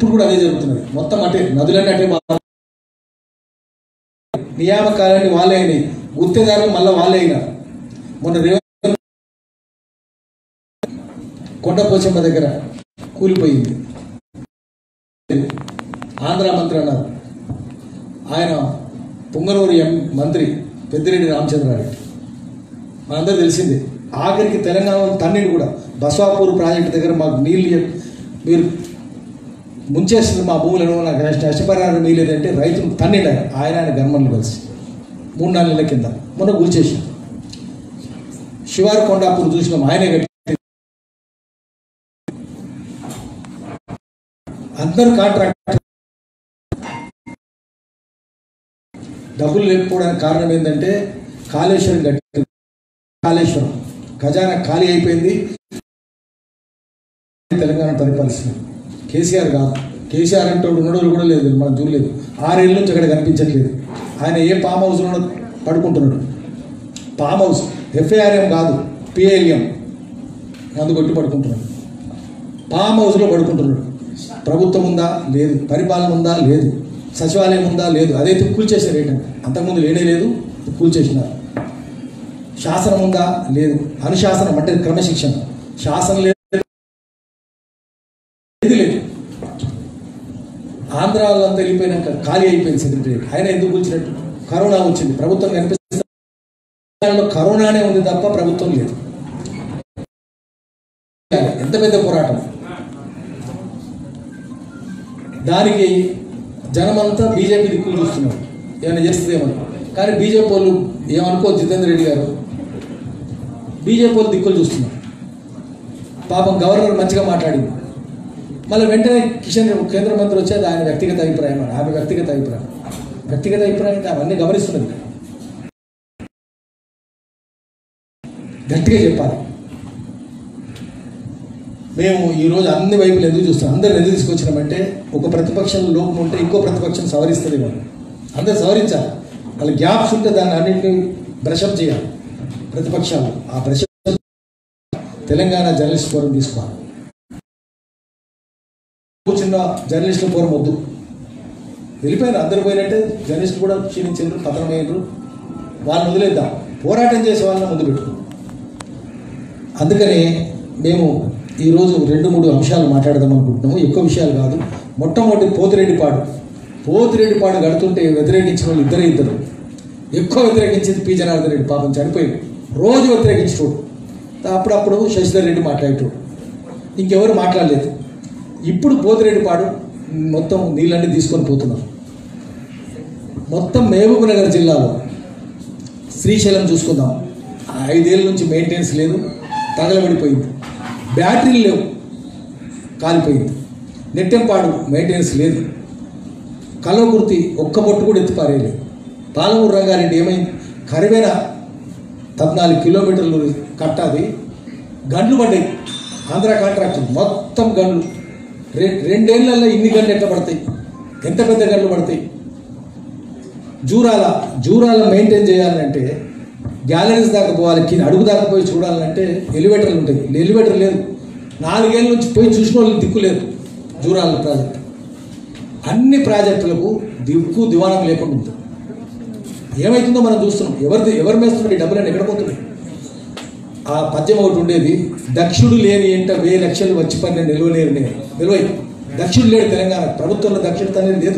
ఇప్పుడు కూడా అదే జరుగుతున్నది మొత్తం అటే నదులన్నీ అటే బా- నియామకాలన్నీ వాళ్ళే అయినాయి గుత్తేదారులు మళ్ళీ వాళ్ళే అయినారు మొన్న రేవంత్ కొండపోచమ్మ దగ్గర కూలిపోయింది ఆంధ్ర మంత్రి అన్నారు ఆయన పుంగనూరు ఎం మంత్రి పెద్దిరెడ్డి రామచంద్రారెడ్డి మనందరూ తెలిసిందే ఆఖరికి తెలంగాణ తన్నీడు కూడా బస్వాపూర్ ప్రాజెక్టు దగ్గర మాకు నీళ్ళు ఇయ్య- మీరు ముంచేస్తుంది మా భూములను నాకు నష్ట నష్టపరిహారం మీలేదంటే రైతులు తన్నీడు ఆయన ఆయన ఆయన గన్మన్లు కలిసి మూడు నాలుగు నెలల కింద మొన్న కూల్చేసాం శివారు కొండాపూర్ చూసినాం ఆయనే కట్టి అందరు కాంట్రాక్ట్ డబ్బులు లేకపోవడానికి కారణం ఏంటంటే కాళేశ్వరం కట్టి కాళేశ్వరం ఖజానా ఖాళీ అయిపోయింది తెలంగాణ పరిపాలిస్తుంది కేసీఆర్ కాదు కేసీఆర్ అంటే వాడు ఉన్నాడో కూడా లేదు మనం చూడలేదు ఆరేళ్ళ నుంచి అక్కడ కనిపించట్లేదు ఆయన ఏ ఫామ్ హౌస్లో పడుకుంటున్నాడు ఫామ్ హౌస్ ఎఫ్ఐఆర్ఎం కాదు పిఎల్ఎం మందు కొట్టి పడుకుంటున్నాడు ఫామ్ హౌస్లో పడుకుంటున్నాడు ప్రభుత్వం ఉందా లేదు పరిపాలన ఉందా లేదు సచివాలయం ఉందా లేదు అదైతే కూల్చేసారు ఏంటంటే అంతకుముందు లేనే లేదు కూల్చేసినారు శాసనం ఉందా లేదు అనుశాసనం అంటే క్రమశిక్షణ శాసనం లేదు ఇది లేదు ఆంధ్ర వాళ్ళంతా వెళ్ళిపోయినాక ఖాళీ అయిపోయింది సెక్రటరీ ఆయన ఎందుకు కూర్చున్నట్టు కరోనా వచ్చింది ప్రభుత్వం కనిపిస్తుంది కరోనానే ఉంది తప్ప ప్రభుత్వం లేదు ఎంత పెద్ద పోరాటం దానికి జనమంతా బీజేపీ దిక్కులు చూస్తున్నారు ఏమైనా చేస్తుందేమని కానీ బీజేపీ వాళ్ళు ఏమనుకో జితేందర్ రెడ్డి గారు బీజేపీ వాళ్ళు దిక్కులు చూస్తున్నారు పాపం గవర్నర్ మంచిగా మాట్లాడింది మళ్ళీ వెంటనే కిషన్ రెడ్డి కేంద్ర మంత్రి వచ్చేది ఆయన వ్యక్తిగత అభిప్రాయం అని ఆమె వ్యక్తిగత అభిప్రాయం వ్యక్తిగత అభిప్రాయం అవన్నీ గమనిస్తున్నది గట్టిగా చెప్పాలి మేము ఈరోజు అన్ని వైపులు ఎందుకు చూస్తాం అందరు ఎందుకు తీసుకొచ్చినామంటే ఒక ప్రతిపక్షంలో లోపం ఉంటే ఇంకో ప్రతిపక్షం సవరిస్తుంది వాళ్ళు అందరు సవరించాలి వాళ్ళ గ్యాప్స్ ఉంటే దాన్ని అన్నింటినీ బ్రషప్ చేయాలి ప్రతిపక్షాలు ఆ బ్రషప్ తెలంగాణ జర్నలిస్ట్ ఫోరం తీసుకోవాలి చిన్న జర్నలిస్టుల ఫోరం వద్దు వెళ్ళిపోయారు అందరు పోయినట్టే జర్నలిస్టులు కూడా క్షీణించారు పతనమయ్యారు వాళ్ళని వదిలేద్దాం పోరాటం చేసే వాళ్ళని ముందు పెట్టు అందుకని మేము ఈరోజు రెండు మూడు అంశాలు మాట్లాడదాం అనుకుంటున్నాము ఎక్కువ విషయాలు కాదు మొట్టమొదటి పోతిరెడ్డిపాడు పోతిరెడ్డిపాడు కడుతుంటే వ్యతిరేకించిన వాళ్ళు ఇద్దరే ఇద్దరు ఎక్కువ వ్యతిరేకించింది పి జనార్దన్ రెడ్డి పాపం చనిపోయింది రోజు వ్యతిరేకించటోడు అప్పుడప్పుడు శశిధర్ రెడ్డి మాట్లాడేటోడు ఇంకెవరు మాట్లాడలేదు ఇప్పుడు పోతిరెడ్డిపాడు మొత్తం నీళ్ళన్నీ తీసుకొని పోతున్నారు మొత్తం మహబూబ్ నగర్ జిల్లాలో శ్రీశైలం చూసుకుందాం ఐదేళ్ళ నుంచి మెయింటెనెన్స్ లేదు తగలబడిపోయింది బ్యాటరీలు లేవు కాలిపోయింది నెట్టెంపాడు మెయింటెనెన్స్ లేదు కల్వకుర్తి ఒక్క బొట్టు కూడా ఎత్తి పారేయలేదు పాలమూరు రంగారెడ్డి ఏమైంది కరివేన పద్నాలుగు కిలోమీటర్లు కట్టాది గండ్లు పడ్డాయి ఆంధ్ర కాంట్రాక్టర్ మొత్తం గండ్లు రె రెండేళ్లలో ఇన్ని గంటలు ఎట్లా పడతాయి ఎంత పెద్ద గంటలు పడతాయి జూరాల జూరాల మెయింటైన్ చేయాలంటే గ్యాలరీస్ దాకా పోవాలి కింద అడుగు దాకా పోయి చూడాలంటే ఎలివేటర్లు ఉంటాయి ఎలివేటర్ లేదు నాలుగేళ్ళ నుంచి పోయి చూసిన వాళ్ళు దిక్కు లేదు జూరాల ప్రాజెక్ట్ అన్ని ప్రాజెక్టులకు దిక్కు దివాణం లేకుండా ఉంటుంది ఏమవుతుందో మనం చూస్తున్నాం ఎవరిది ఎవరు మేస్తున్నారు ఈ డబ్బులన్నీ ఎక్కడ పోతున్నాయి ఆ పద్యం ఒకటి ఉండేది దక్షుడు లేని ఎంట వెయ్యి లక్షలు వచ్చి పడిన నిలవలేరు నేను నిలవై దక్షుడు లేడు తెలంగాణ ప్రభుత్వంలో దక్షిణత అనేది లేదు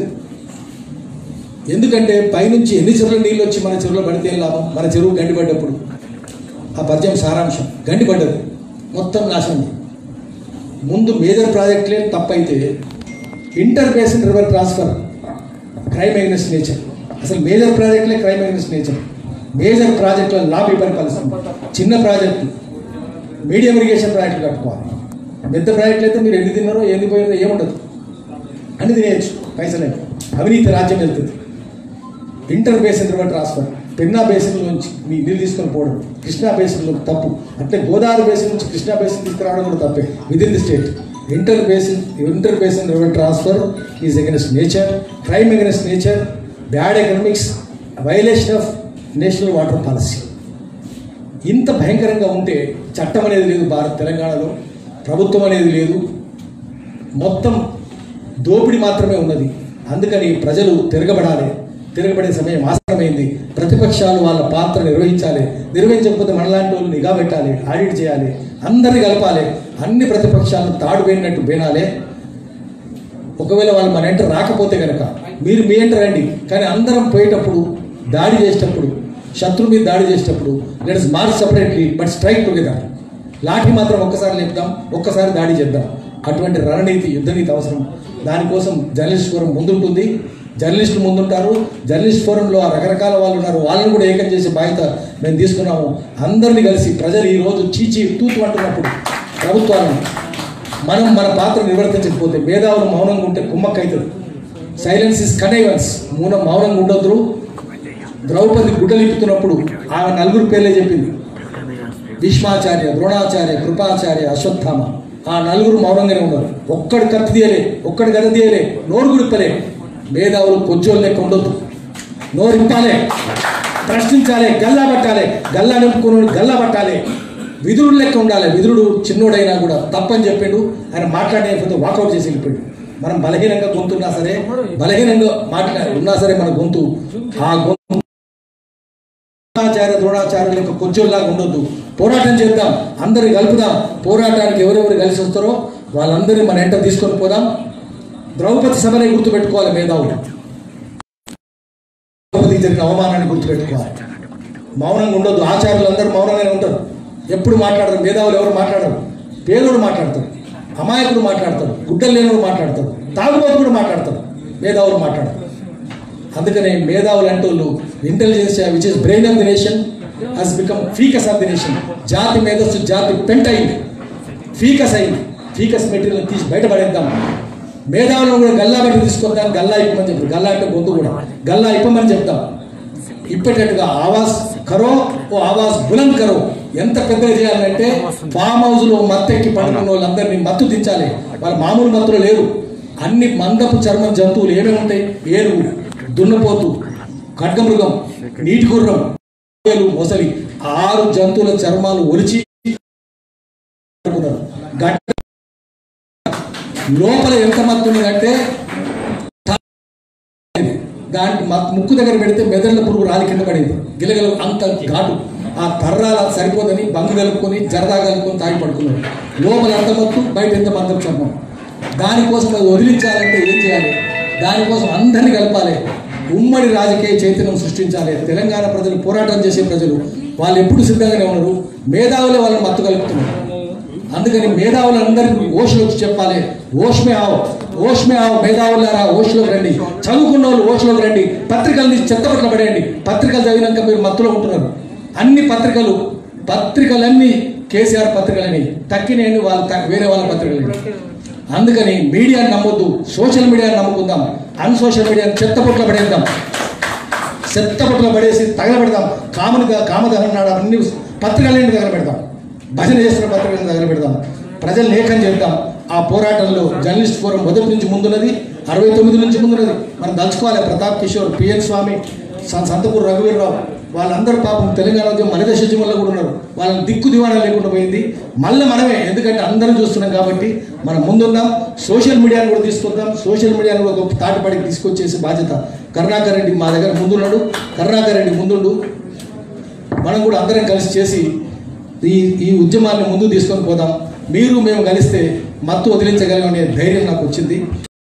ఎందుకంటే పైనుంచి ఎన్ని చెరువుల నీళ్ళు వచ్చి మన చెరువులో పడితే ఏం లాభం మన చెరువు గండిపడ్డప్పుడు ఆ పద్యం సారాంశం గండిపడ్డది మొత్తం నాశనం ముందు మేజర్ ప్రాజెక్టులే తప్పైతే inter basin river transfer crime against nature అసలు మేజర్ ప్రాజెక్టులే క్రైమ్ అగెన్స్ట్ నేచర్ మేజర్ ప్రాజెక్టుల లాబీ పరిపాలిస్తుంది చిన్న ప్రాజెక్టు మీడియం ఇరిగేషన్ ప్రాజెక్టులు కట్టుకోవాలి పెద్ద ప్రాజెక్టులు అయితే మీరు ఎన్ని తిన్నారో ఎన్ని పోయినారో ఏముండదు అన్ని తినేయచ్చు పైసలే అవినీతి రాజ్యం వెళ్తుంది inter basin river transfer Penna basin నుంచి మీ నీళ్ళు తీసుకొని పోవడం కృష్ణా బేసిన్లో తప్పు అంటే గోదావరి బేసిన్ నుంచి కృష్ణా బేసిన్ తీసుకురావడం కూడా తప్పే within the state inter basin inter basin river transfer is against nature crime against nature bad economics violation of national water policy ఇంత భయంకరంగా ఉంటే చట్టం అనేది లేదు భారత్ తెలంగాణలో ప్రభుత్వం అనేది లేదు మొత్తం దోపిడీ మాత్రమే ఉన్నది అందుకని ప్రజలు తిరగబడాలి తిరగబడే సమయం ఆసనమైంది ప్రతిపక్షాలు వాళ్ళ పాత్ర నిర్వహించాలి నిర్వహించకపోతే మనలాంటి వాళ్ళు నిఘా పెట్టాలి ఆడిట్ చేయాలి అందరిని కలపాలి అన్ని ప్రతిపక్షాలను తాడు వేడినట్టు బేనాలే ఒకవేళ వాళ్ళు మన ఎంట రాకపోతే కనుక మీరు మీ ఎంట రండి కానీ అందరం పోయేటప్పుడు దాడి చేసేటప్పుడు శత్రు మీద దాడి చేసేటప్పుడు let's march separately but strike together లాఠీ మాత్రం ఒక్కసారి లేపుదాం ఒక్కసారి దాడి చేద్దాం అటువంటి రణనీతి యుద్ధనీతి అవసరం దానికోసం జర్నలిస్ట్ ఫోరం ముందుంటుంది జర్నలిస్టులు ముందుంటారు జర్నలిస్ట్ ఫోరంలో ఆ రకరకాల వాళ్ళు ఉన్నారు వాళ్ళని కూడా ఏకం చేసే బాధ్యత మేము తీసుకున్నాము అందరినీ కలిసి ప్రజలు ఈ రోజు చీచి తూతు అంటున్నప్పుడు ప్రభుత్వాలను మనం మన పాత్ర నిర్వర్తించకపోతే మేధావులు మౌనంగా ఉంటే కుమ్మక్క అవుతుంది సైలెన్స్ ఇస్ కనైవెన్స్ మూనం మౌనంగా ఉండొద్దు ద్రౌపది గుడ్డలిప్పుతున్నప్పుడు ఆమె నలుగురు పేర్లే చెప్పింది భీష్మాచార్య ద్రోణాచార్య కృపాచార్య అశ్వత్థామ ఆ నలుగురు మౌనంగానే ఉన్నారు ఒక్కడు కత్తి తీయలే ఒక్కడు గద తీయలే నోరు గుడిపలే మేధావులు కొంచెం లెక్క ఉండొద్దు నోరు ఇంపాలే ప్రశ్నించాలి గల్లా పట్టాలి గల్లా నింపుకుని గల్లా పట్టాలి విదురుడు లెక్క ఉండాలి విదురుడు చిన్నోడైనా కూడా తప్పని చెప్పిండు ఆయన మాట్లాడలేకపోతే వాకౌట్ చేసి వెళ్ళిపోయాడు మనం బలహీనంగా గొంతున్నా సరే బలహీనంగా మాట్లా ఉన్నా సరే మన గొంతు ఆ గొంతు ద్రోణాచార్య ద్రోణాచార్యుల యొక్క కొంచెంలాగా ఉండొద్దు పోరాటం చేద్దాం అందరిని కలుపుదాం పోరాటానికి ఎవరెవరు కలిసి వస్తారో వాళ్ళందరినీ మన ఎంట తీసుకొని పోదాం ద్రౌపది సభనే గుర్తుపెట్టుకోవాలి మేధావులు ద్రౌపదికి జరిగిన అవమానాన్ని గుర్తుపెట్టుకోవాలి మౌనంగా ఉండొద్దు ఆచార్యులు అందరూ మౌనంగానే ఉంటారు ఎప్పుడు మాట్లాడరు మేధావులు ఎవరు మాట్లాడరు పేదోడు మాట్లాడతారు అమాయకుడు మాట్లాడతాడు గుడ్డలు లేనివాడు మాట్లాడతాడు తాగుబోతు కూడా మాట్లాడతాడు మేధావులు మాట్లాడతారు అందుకనే మేధావులు అంటోళ్ళు intelligence which is brain of the nation has become faeces of the nation జాతి మేధస్సు జాతి పెంట్ అయింది ఫీకస్ అయింది ఫీకస్ మెటీరియల్ తీసి బయటపడేద్దాం మేధావులను కూడా గల్లా బయట తీసుకొద్దాం గల్లా ఇప్పమని చెప్తారు గల్లా అంటే గొంతు కూడా గల్లా ఇప్పమని చెప్తాం ఇప్పేటట్టుగా ఆవాస్ కరో ఓ ఆవాస్ బులంద్ కరో ఎంత పెద్దగా చేయాలంటే ఫామ్ హౌస్ లో మత్తెక్కి పండుకున్న వాళ్ళందరినీ మత్తు దించాలి వాళ్ళ మామూలు మత్తులు లేరు అన్ని మందపు చర్మం జంతువులు ఏమేమి ఉంటాయి ఏనుగు దున్నపోతు ఖడ్గమృగం నీటి గుర్రం ఏలు, మొసలి ఆరు జంతువుల చర్మాలు ఒలిచి గడ్డ లోపల ఎంత మత్తు ఉన్నదంటే దాంట్ మ- ముక్కు దగ్గర పెడితే మెదడుల పురుగు రాలి కింద పడేది గిలగల అంత ఘాటు ఆ తర్రాల సరిపోదని బంగు కలుపుకొని జరదా కలుపుకొని తాగి పడుకున్నాడు లోపల అంత మత్తు బయట ఎంత మందం చర్మం దానికోసం అది వదిలించాలంటే ఏం చేయాలి దానికోసం అందరినీ కలపాలి ఉమ్మడి రాజకీయ చైతన్యం సృష్టించాలి తెలంగాణ ప్రజలు పోరాటం చేసే ప్రజలు వాళ్ళు ఎప్పుడు సిద్ధంగానే ఉన్నారు మేధావులే వాళ్ళని మత్తు కలుపుతున్నారు అందుకని మేధావులందరికీ ఓష్లో వచ్చి చెప్పాలి ఓష్మే ఆవు ఓష్మే ఆవు మేధావులారా ఓష్లోకి రండి చదువుకున్న వాళ్ళు ఓష్లోకి రండి పత్రికలు తీసి చెత్తపట్ల పడేయండి పత్రికలు చదివినాక మీరు మత్తులో ఉంటున్నారు అన్ని పత్రికలు పత్రికలన్నీ కేసీఆర్ పత్రికలని తక్కినేయండి వాళ్ళ త- వేరే వాళ్ళ పత్రికలని అందుకని మీడియాని నమ్మొద్దు సోషల్ మీడియాని నమ్ముకుందాం అన్ సోషల్ మీడియాని చెత్తపట్ల పడేద్దాం చెత్తపట్ల పడేసి తగలబెడదాం కామనుగా కామదహనం నాడు అన్ని పత్రికలన్నీ తగలబెడదాం భజన చేస్తున్న పత్రికలను తగలబెడదాం ప్రజలు ఏకం చేద్దాం ఆ పోరాటంలో జర్నలిస్ట్ ఫోరం మొదటి నుంచి ముందున్నది అరవై తొమ్మిది నుంచి ముందున్నది మనం దలుచుకోవాలి ప్రతాప్ కిషోర్ పిఎన్ స్వామి స- సంతపూర్ రఘువీరరావు వాళ్ళందరూ పాపం తెలంగాణ ఉద్యమం మలిదశ ఉద్యమంలో కూడా ఉన్నారు వాళ్ళని దిక్కు దివాణం లేకుండా పోయింది మళ్ళీ మనమే ఎందుకంటే అందరం చూస్తున్నాం కాబట్టి మనం ముందున్నాం సోషల్ మీడియాను కూడా తీసుకొద్దాం సోషల్ మీడియాను కూడా ఒక తాటిపడికి తీసుకొచ్చేసి బాధ్యత కరుణాకర్ రెడ్డి మా దగ్గర ముందున్నాడు కరుణాకర్ రెడ్డి ముందుండు మనం కూడా అందరం కలిసి చేసి ఈ ఈ ఉద్యమాన్ని ముందు తీసుకొని పోదాం మీరు మేము కలిస్తే మత్తు వదిలించగలమనే ధైర్యం నాకు వచ్చింది